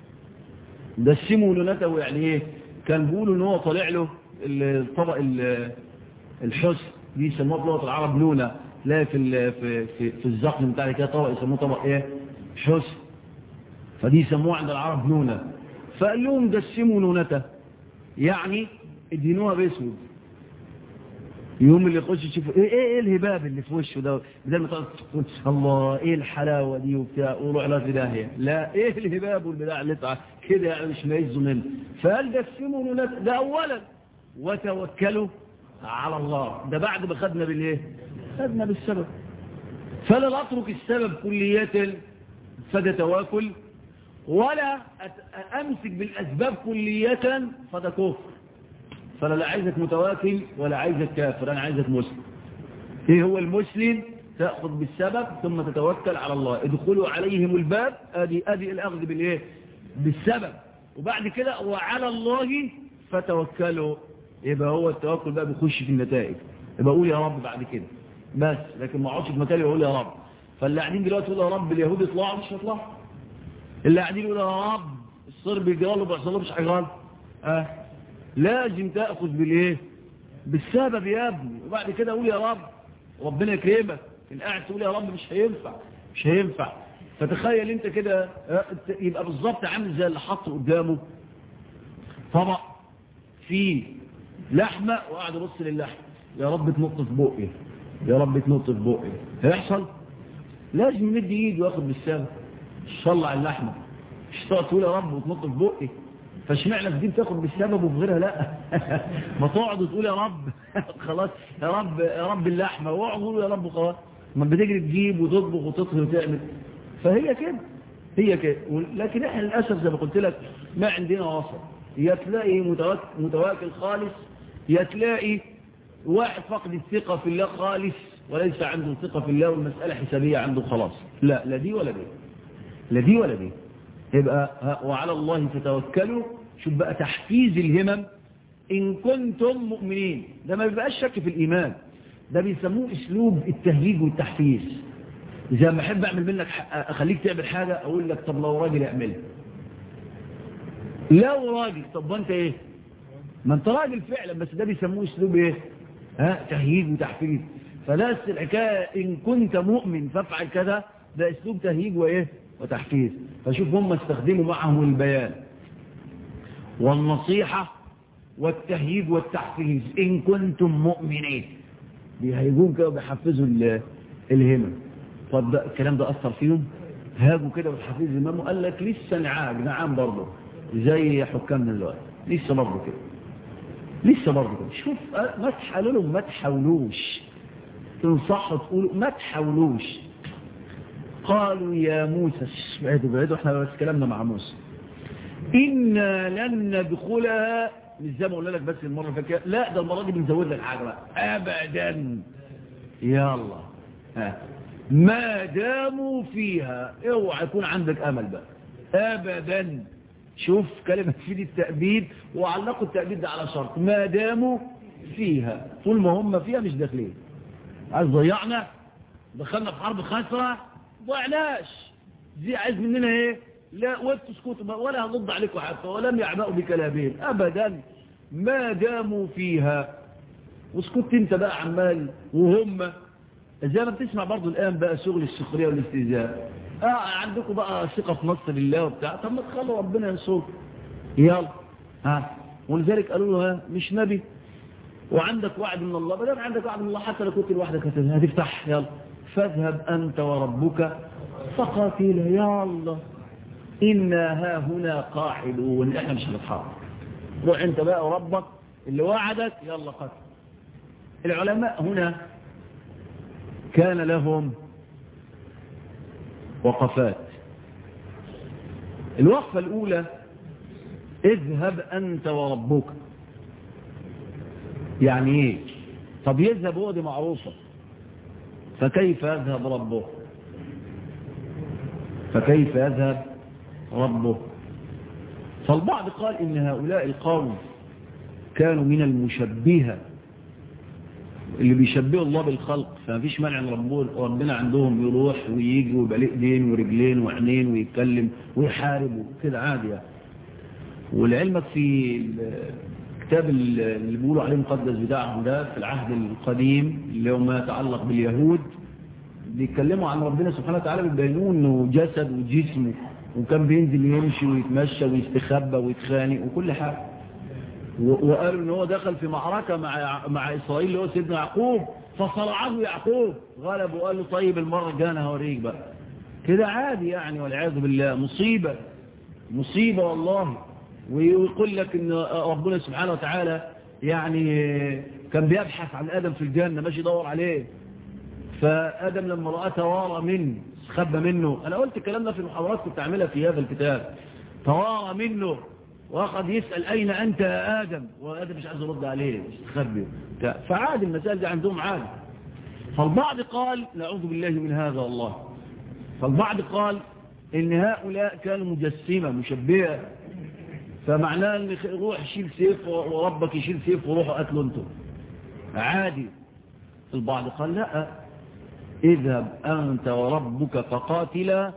دسموا نونته يعني ايه كان بيقولوا ان هو طالع له الطبق الحسن دي يسموها بلغه العرب نونه لا في في في, في الزقن بتاع كده طبق يسموه طبق ايه حسن فدي يسموها عند العرب نونه فقال لهم دسموا نونته يعني ادينوها باسود يوم اللي يخش يشوف ايه ايه, إيه الهباب اللي في وشه ده بدل ما تقعد تقول الله ايه الحلاوه دي وبتاع وروح لها في داهيه لا ايه الهباب والبتاع اللي طلع كده يعني مش ميزوا منه فقال دسموا نونته ده اولا وتوكلوا على الله ده بعد ما خدنا بالايه خدنا بالسبب فلا نترك السبب كلية فده تواكل ولا امسك بالاسباب كلية فده كفر فانا لا عايزك متواكل ولا عايزك كافر انا عايزك مسلم ايه هو المسلم تأخذ بالسبب ثم تتوكل على الله ادخلوا عليهم الباب ادي ادي الاخذ بالايه بالسبب وبعد كده وعلى الله فتوكلوا يبقى هو التوكل بقى بيخش في النتائج يبقى اقول يا رب بعد كده بس لكن ما اقعدش في مكاني واقول يا رب فاللي قاعدين دلوقتي يقولوا يا رب اليهود يطلعوا مش هيطلعوا اللي قاعدين يقولوا يا رب الصرب يجرالوا بيحصلوا مش هيجرالوا اه لازم تاخذ بالايه بالسبب يا ابني وبعد كده اقول يا رب ربنا يكرمك ان قاعد تقول يا رب مش هينفع مش هينفع فتخيل انت كده يبقى بالظبط عامل زي اللي حط قدامه طبق فيه لحمة وقعد يبص للحمة يا رب تنط في بقي يا رب تنط في بقي هيحصل لازم يمد ايده وياخد بالسبب يطلع اللحمة مش تقعد تقول يا رب وتنط في بقي فاشمعنى في دي بتاخد بالسبب وفي غيرها لا ما تقعد وتقول يا رب خلاص يا رب يا رب اللحمة واقعد تقول يا رب خلاص ما بتجري تجيب وتطبخ وتطهي وتعمل فهي كده هي كده لكن احنا للاسف زي ما قلت لك ما عندنا وسط يا تلاقي متواكل خالص يا تلاقي واحد فقد الثقة في الله خالص وليس عنده ثقة في الله والمسألة حسابية عنده خلاص لا لا دي ولا دي لا دي ولا دي يبقى وعلى الله فتوكلوا شوف بقى تحفيز الهمم إن كنتم مؤمنين ده ما بيبقاش شك في الإيمان ده بيسموه أسلوب التهييج والتحفيز إذا ما أحب أعمل منك أخليك تعمل حاجة أقول لك طب لو راجل اعملها لو راجل طب وانت ايه ما انت راجل فعلا بس ده بيسموه اسلوب ايه ها تهييج وتحفيز فنفس الحكايه ان كنت مؤمن فافعل كذا ده اسلوب تهييج وايه وتحفيز فشوف هم استخدموا معهم البيان والنصيحه والتهييج والتحفيز ان كنتم مؤمنين بيهيجون كده وبيحفزوا الهمم طب ده الكلام ده اثر فيهم هاجوا كده وتحفيز الامام وقال لك لسه نعاج نعام برضه زي حكامنا دلوقتي لسه برضه كده لسه برضه كده شوف ما تحاولوا لهم ما تحاولوش تنصحوا تقولوا ما تحاولوش قالوا يا موسى بعدوا بعدوا احنا بس كلامنا مع موسى إنا لن ندخلها مش زي ما قلنا لك بس المرة فاكرة لا ده المرة دي بنزود لك حاجة بقى أبدا يلا ها ما داموا فيها اوعى يكون عندك أمل بقى أبدا شوف كلمة تفيد التأبيد وعلقوا التأبيد ده على شرط ما داموا فيها طول ما هم فيها مش داخلين عايز ضيعنا دخلنا في حرب خسرة ضيعناش دي عايز مننا ايه لا وتسكتوا ولا هنض عليكم حتى ولم يعبأوا بكلامهم ابدا ما داموا فيها واسكت انت بقى عمال وهم زي ما بتسمع برضو الان بقى شغل السخريه والاستهزاء اه عندكم بقى ثقه في نصر الله وبتاع طب ما تخلوا ربنا ينصركم يلا ها ولذلك قالوا له ها مش نبي وعندك وعد من الله بدل عندك وعد من الله حتى لو كنت لوحدك هتفتح يلا فاذهب انت وربك فقاتلا يا الله إنا ها هنا قاعدون احنا مش هنتحرك روح انت بقى وربك اللي وعدك يلا قتل العلماء هنا كان لهم وقفات الوقفة الأولى اذهب أنت وربك يعني ايه طب يذهب هو دي معروفة فكيف يذهب ربه فكيف يذهب ربه فالبعض قال إن هؤلاء القوم كانوا من المشبهة اللي بيشبهوا الله بالخلق فما فيش مانع ان ربنا عندهم يروح ويجي ويبقى له ايدين ورجلين وعينين ويتكلم ويحارب وكده عادي يعني ولعلمك في الكتاب اللي بيقولوا عليه مقدس بتاعهم ده في العهد القديم اللي هو ما يتعلق باليهود بيتكلموا عن ربنا سبحانه وتعالى بيبينوا انه جسد وجسم وكان بينزل يمشي ويتمشى ويستخبى ويتخانق وكل حاجه وقالوا ان هو دخل في معركة مع مع اسرائيل اللي هو سيدنا يعقوب فصرعه يعقوب غلب وقال له طيب المرة الجايه انا هوريك بقى كده عادي يعني والعياذ بالله مصيبة مصيبة والله ويقول لك ان ربنا سبحانه وتعالى يعني كان بيبحث عن ادم في الجنة ماشي يدور عليه فادم لما رأى توارى منه خبى منه انا قلت الكلام ده في المحاضرات كنت اعملها في هذا الكتاب توارى منه واخذ يسأل أين أنت يا آدم وآدم مش عايز يرد عليه مش تخبي فعادي المسائل دي عندهم عادي فالبعض قال نعوذ بالله من هذا والله فالبعض قال إن هؤلاء كانوا مجسمة مشبهة فمعناه ان روح شيل سيف وربك يشيل سيف وروحوا قتلوا انتم عادي البعض قال لا اذهب أنت وربك فقاتلا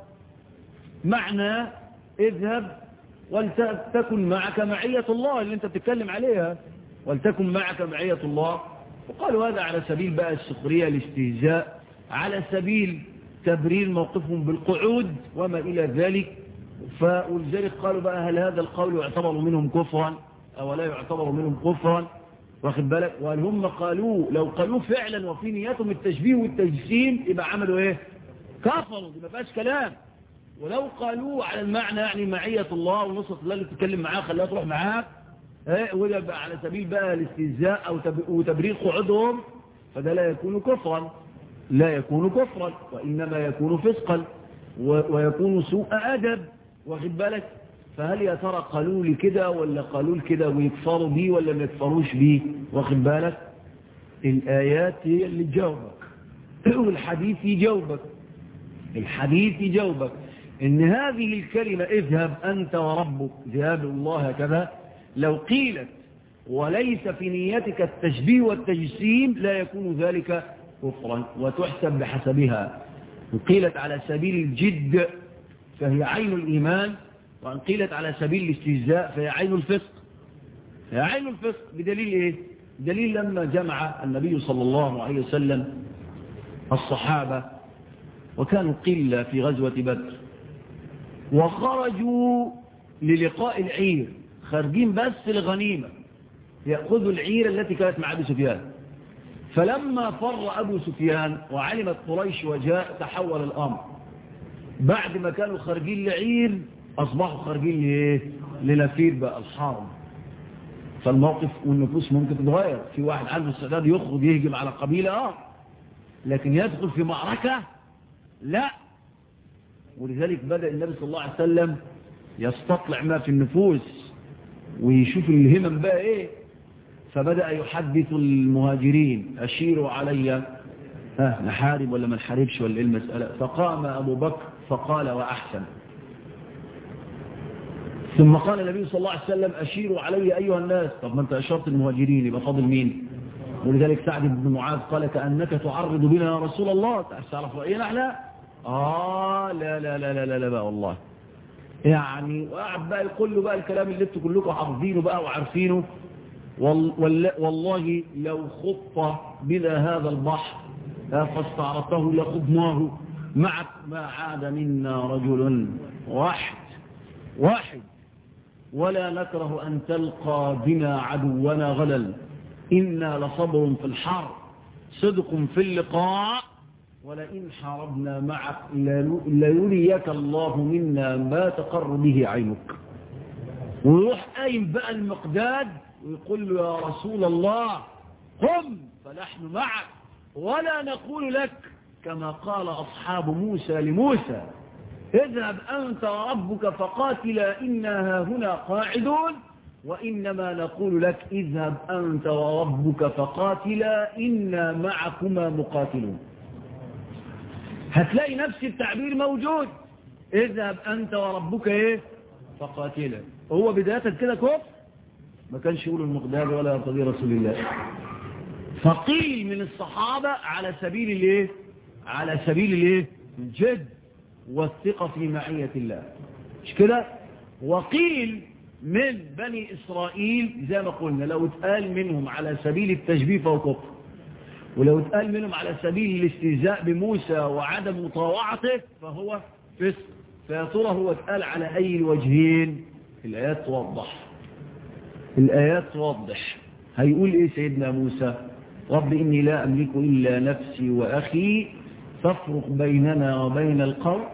معنى اذهب ولتكن معك معية الله اللي انت بتتكلم عليها ولتكن معك معية الله وقالوا هذا على سبيل بقى السخرية الاستهزاء على سبيل تبرير موقفهم بالقعود وما إلى ذلك فولذلك قالوا بقى هل هذا القول يعتبر منهم كفرا أو لا يعتبر منهم كفرا واخد بالك وهل هم قالوا لو قالوا فعلا وفي نياتهم التشبيه والتجسيم يبقى عملوا ايه كفروا دي ما فيهاش كلام ولو قالوا على المعنى يعني معية الله ونصرة الله اللي تتكلم معاه خليها تروح معاك ايه وده بقى على سبيل بقى الاستهزاء او وتبرير قعودهم فده لا يكون كفرا لا يكون كفرا وإنما يكون فسقا ويكون سوء أدب واخد بالك فهل يا ترى قالوا لي كده ولا قالوا لي كده ويكفروا بيه ولا ما يكفروش بيه واخد بالك الآيات هي اللي تجاوبك والحديث يجاوبك الحديث يجاوبك ان هذه الكلمة اذهب أنت وربك ذهاب الله هكذا لو قيلت وليس في نيتك التشبيه والتجسيم لا يكون ذلك كفرا وتحسب بحسبها إن قيلت على سبيل الجد فهي عين الإيمان وإن قيلت على سبيل الاستهزاء فهي عين الفسق هي عين الفسق بدليل إيه؟ دليل لما جمع النبي صلى الله عليه وسلم الصحابة وكانوا قلة في غزوة بدر وخرجوا للقاء العير خارجين بس لغنيمة يأخذوا العير التي كانت مع أبي سفيان فلما فر أبو سفيان وعلمت قريش وجاء تحول الأمر بعد ما كانوا خارجين لعير أصبحوا خارجين لإيه لنفير بقى الحرب فالموقف والنفوس ممكن تتغير في واحد عنده استعداد يخرج يهجم على قبيلة آه لكن يدخل في معركة لا ولذلك بدأ النبي صلى الله عليه وسلم يستطلع ما في النفوس ويشوف الهمم بقى ايه فبدأ يحدث المهاجرين أشيروا علي ها نحارب ولا ما نحاربش ولا ايه المسألة فقام أبو بكر فقال وأحسن ثم قال النبي صلى الله عليه وسلم أشيروا علي أيها الناس طب ما أنت أشرت المهاجرين يبقى فاضل مين ولذلك سعد بن معاذ قال كأنك تعرض بنا يا رسول الله تعرف رأينا احنا آه لا لا لا لا لا, لا بقى والله يعني وقعد بقى يقول له بقى الكلام اللي انتوا كلكم حافظينه بقى وعارفينه والله لو خط بنا هذا البحر فاستعرضته لخضناه معك ما عاد منا رجل واحد واحد ولا نكره أن تلقى بنا عدونا غلل إنا لصبر في الحر صدق في اللقاء ولئن حاربنا معك ليريك الله منا ما تقر به عينك ويروح قايم بقى المقداد ويقول له يا رسول الله قم فنحن معك ولا نقول لك كما قال أصحاب موسى لموسى اذهب أنت وربك فقاتلا إنا هنا قاعدون وإنما نقول لك اذهب أنت وربك فقاتلا إنا معكما مقاتلون هتلاقي نفس التعبير موجود اذهب أنت وربك إيه فقاتلا هو بداية كده كفر ما كانش يقول المقداد ولا يرتضي رسول الله فقيل من الصحابة على سبيل الايه على سبيل الايه الجد والثقة في معية الله مش كده وقيل من بني إسرائيل زي ما قلنا لو اتقال منهم على سبيل التشبيه فهو كفر ولو اتقال منهم على سبيل الاستهزاء بموسى وعدم مطاوعته فهو فسق فيا ترى هو اتقال على أي الوجهين الآيات توضح الآيات توضح هيقول إيه سيدنا موسى رب إني لا أملك إلا نفسي وأخي فافرق بيننا وبين القوم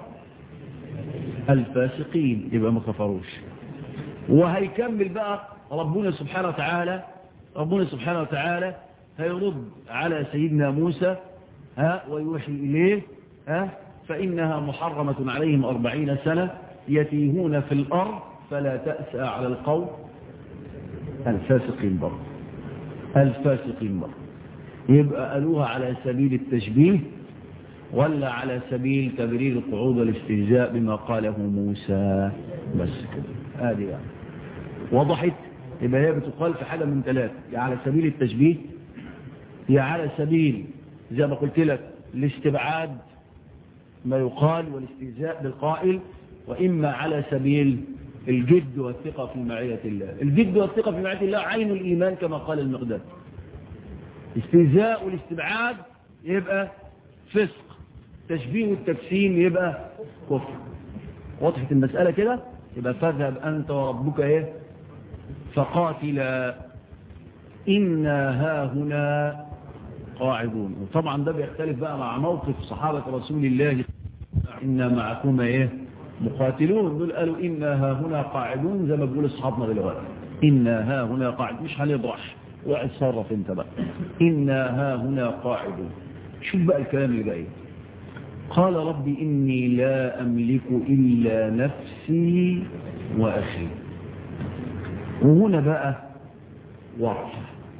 الفاسقين يبقى ما كفروش وهيكمل بقى ربنا سبحانه وتعالى ربنا سبحانه وتعالى هيرد على سيدنا موسى ها ويوحي إليه ها فإنها محرمة عليهم أربعين سنة يتيهون في الأرض فلا تأسى على القوم الفاسقين برضه الفاسقين برضه يبقى قالوها على سبيل التشبيه ولا على سبيل تبرير القعود والاستهزاء بما قاله موسى بس كده ادي يعني وضحت يبقى هي بتقال في حاجه من ثلاثه يا على سبيل التشبيه يا على سبيل زي ما قلت لك الاستبعاد ما يقال والاستهزاء بالقائل واما على سبيل الجد والثقه في معيه الله الجد والثقه في معيه الله عين الايمان كما قال المقداد استهزاء والاستبعاد يبقى فسق تشبيه والتجسيم يبقى كفر وضحت المسألة كده يبقى فاذهب أنت وربك إيه فقاتلا إنا ها هنا قاعدون وطبعا ده بيختلف بقى مع موقف صحابة رسول الله إنا معكم إيه مقاتلون دول قالوا إنا ها هنا قاعدون زي ما بيقول أصحابنا دلوقتي إنا ها هنا قاعد مش هنضرح واحد صرف انت بقى إنا ها هنا قاعدون شوف بقى الكلام اللي جاي قال رب إني لا أملك إلا نفسي وأخي وهنا بقى وقف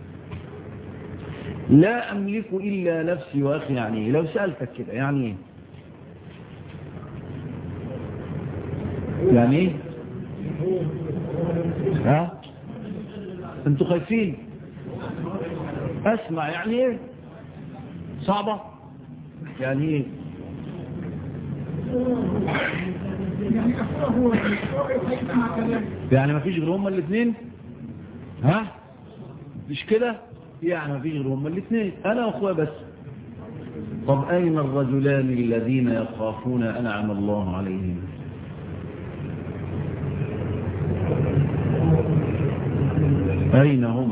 لا أملك إلا نفسي وأخي يعني لو سألتك كده يعني ايه يعني ايه ها انتوا خايفين اسمع يعني ايه صعبة يعني ايه يعني ما فيش غير هما الاثنين ها مش كده يعني ما فيش غير هما الاثنين انا واخويا بس طب اين الرجلان الذين يخافون انعم الله عليهم اين هما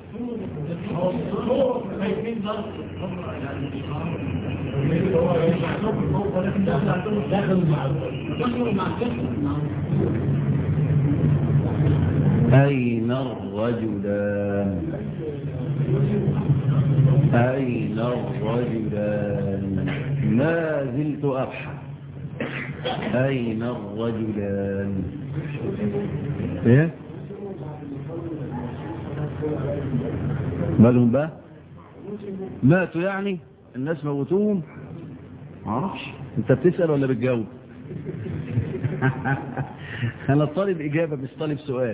أين الرجلان أين الرجلان ما زلت أبحث أين الرجلان إيه مالهم بقى ماتوا يعني الناس موتوهم معرفش انت بتسأل ولا بتجاوب انا طالب اجابة مش طالب سؤال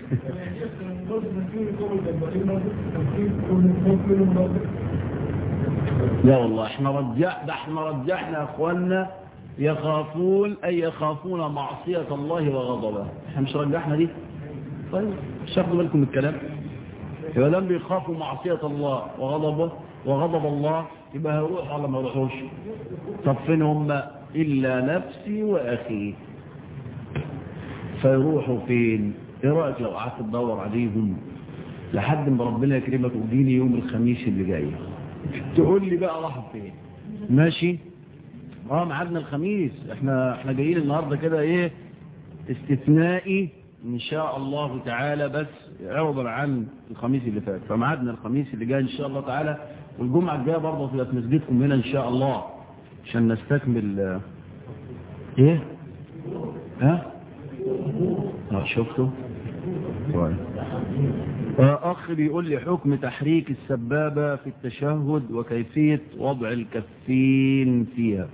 لا والله احنا رجع ده احنا رجعنا يا اخوانا يخافون اي يخافون معصية الله وغضبه احنا مش رجعنا دي طيب مش تاخدوا بالكم من الكلام يبقى لم بيخافوا معصية الله وغضبه وغضب الله يبقى هيروح ولا ما يروحوش طب فين هم إلا نفسي وأخي فيروحوا فين ايه رأيك لو قعدت تدور عليهم لحد ما ربنا يكرمك وتجيني يوم الخميس اللي جاي تقول لي بقى راحوا فين ماشي اه ميعادنا الخميس احنا احنا جايين النهارده كده ايه استثنائي ان شاء الله تعالى بس عوضا عن الخميس اللي فات فميعادنا الخميس اللي جاي ان شاء الله تعالى والجمعه الجايه برضه تبقى في مسجدكم هنا ان شاء الله عشان نستكمل آه، ايه ها اه شفتوا طيب. أخ بيقول لي حكم تحريك السبابة في التشهد وكيفية وضع الكفين فيها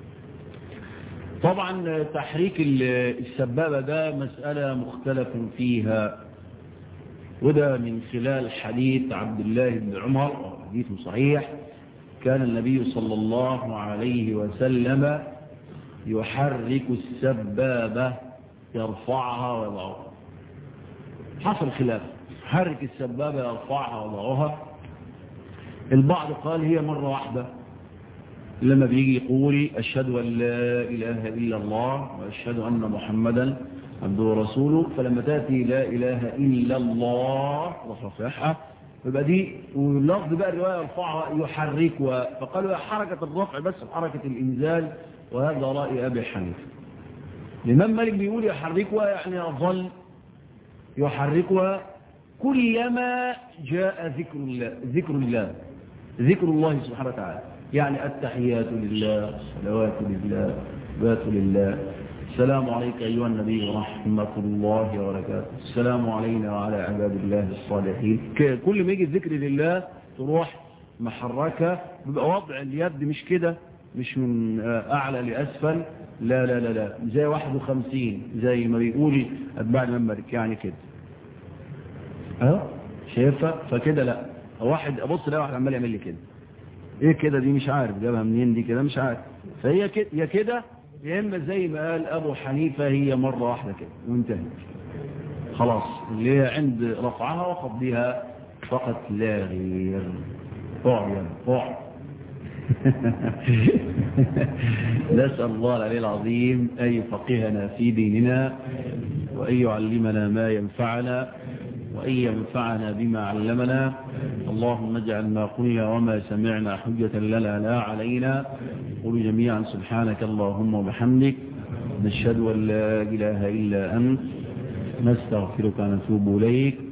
طبعا تحريك السبابة ده مسألة مختلف فيها وده من خلال حديث عبد الله بن عمر حديث صحيح كان النبي صلى الله عليه وسلم يحرك السبابة يرفعها ويضعها حصل خلاف حرك السبابة يرفعها ويضعها البعض قال هي مرة واحدة لما بيجي يقول أشهد أن لا إله إلا الله وأشهد أن محمدا عبده ورسوله فلما تأتي لا إله إلا الله وصفحها يبقى دي واللفظ بقى الرواية يرفعها يحركها فقالوا حركة الرفع بس حركة الإنزال وهذا رأي أبي حنيفة الإمام مالك بيقول يحركها يعني يظل يحركها كلما جاء ذكر الله ذكر الله ذكر الله سبحانه وتعالى يعني التحيات لله الصلوات لله بات لله السلام عليك أيها النبي ورحمة الله وبركاته السلام علينا وعلى عباد الله الصالحين كل ما يجي الذكر لله تروح محركة بيبقى وضع اليد مش كده مش من أعلى لأسفل لا لا لا لا زي 51 زي ما بيقول أتباع الإمام مالك يعني كده أهو شايفها فكده لا واحد أبص لا واحد عمال يعمل لي كده ايه كده دي مش عارف جابها منين دي كده مش عارف فهي كده يا كده يا اما زي ما قال ابو حنيفه هي مره واحده كده وانتهت خلاص اللي هي عند رفعها وخفضها فقط لا غير طع يا طع نسأل الله العلي العظيم أن يفقهنا في ديننا وأن يعلمنا ما ينفعنا وأن ينفعنا بما علمنا اللهم اجعل ما قلنا وما سمعنا حجة لنا لا علينا قل جميعا سبحانك اللهم وبحمدك نشهد أن لا إله إلا أنت نستغفرك ونتوب إليك